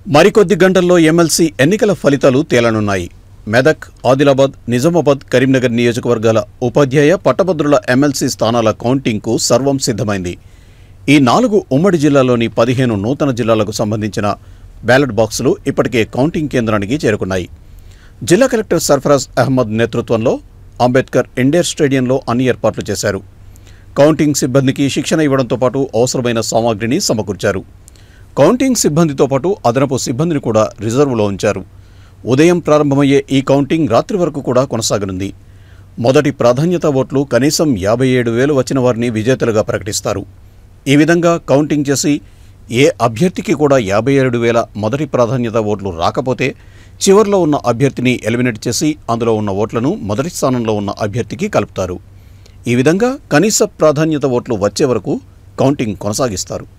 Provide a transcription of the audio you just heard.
మరికొద్ది గంటల్లో ఎమ్మెల్సీ ఎన్నికల ఫలితాలు తేలనున్నాయి మెదక్ ఆదిలాబాద్ నిజామాబాద్ కరీంనగర్ నియోజకవర్గాల ఉపాధ్యాయ పట్టభద్రుల ఎమ్మెల్సీ స్థానాల కౌంటింగ్కు సర్వం సిద్ధమైంది ఈ నాలుగు ఉమ్మడి జిల్లాలోని పదిహేను నూతన జిల్లాలకు సంబంధించిన బ్యాలెట్ బాక్సులు ఇప్పటికే కౌంటింగ్ కేంద్రానికి చేరుకున్నాయి జిల్లా కలెక్టర్ సర్ఫరాజ్ అహ్మద్ నేతృత్వంలో అంబేద్కర్ ఇండోర్ స్టేడియంలో అన్ని ఏర్పాట్లు చేశారు కౌంటింగ్ సిబ్బందికి శిక్షణ ఇవ్వడంతో పాటు అవసరమైన సామాగ్రిని సమకూర్చారు కౌంటింగ్ సిబ్బందితో పాటు అదనపు సిబ్బందిని కూడా రిజర్వులో ఉంచారు ఉదయం ప్రారంభమయ్యే ఈ కౌంటింగ్ రాత్రి వరకు కూడా కొనసాగనుంది మొదటి ప్రాధాన్యత ఓట్లు కనీసం యాభై ఏడు వేలు వచ్చిన వారిని విజేతలుగా ప్రకటిస్తారు ఈ విధంగా కౌంటింగ్ చేసి ఏ అభ్యర్థికి కూడా యాభై ఏడు వేల మొదటి ప్రాధాన్యత ఓట్లు రాకపోతే చివర్లో ఉన్న అభ్యర్థిని ఎలిమినేట్ చేసి అందులో ఉన్న ఓట్లను మొదటి స్థానంలో ఉన్న అభ్యర్థికి కలుపుతారు ఈ విధంగా కనీస ప్రాధాన్యత ఓట్లు వచ్చే వరకు కౌంటింగ్ కొనసాగిస్తారు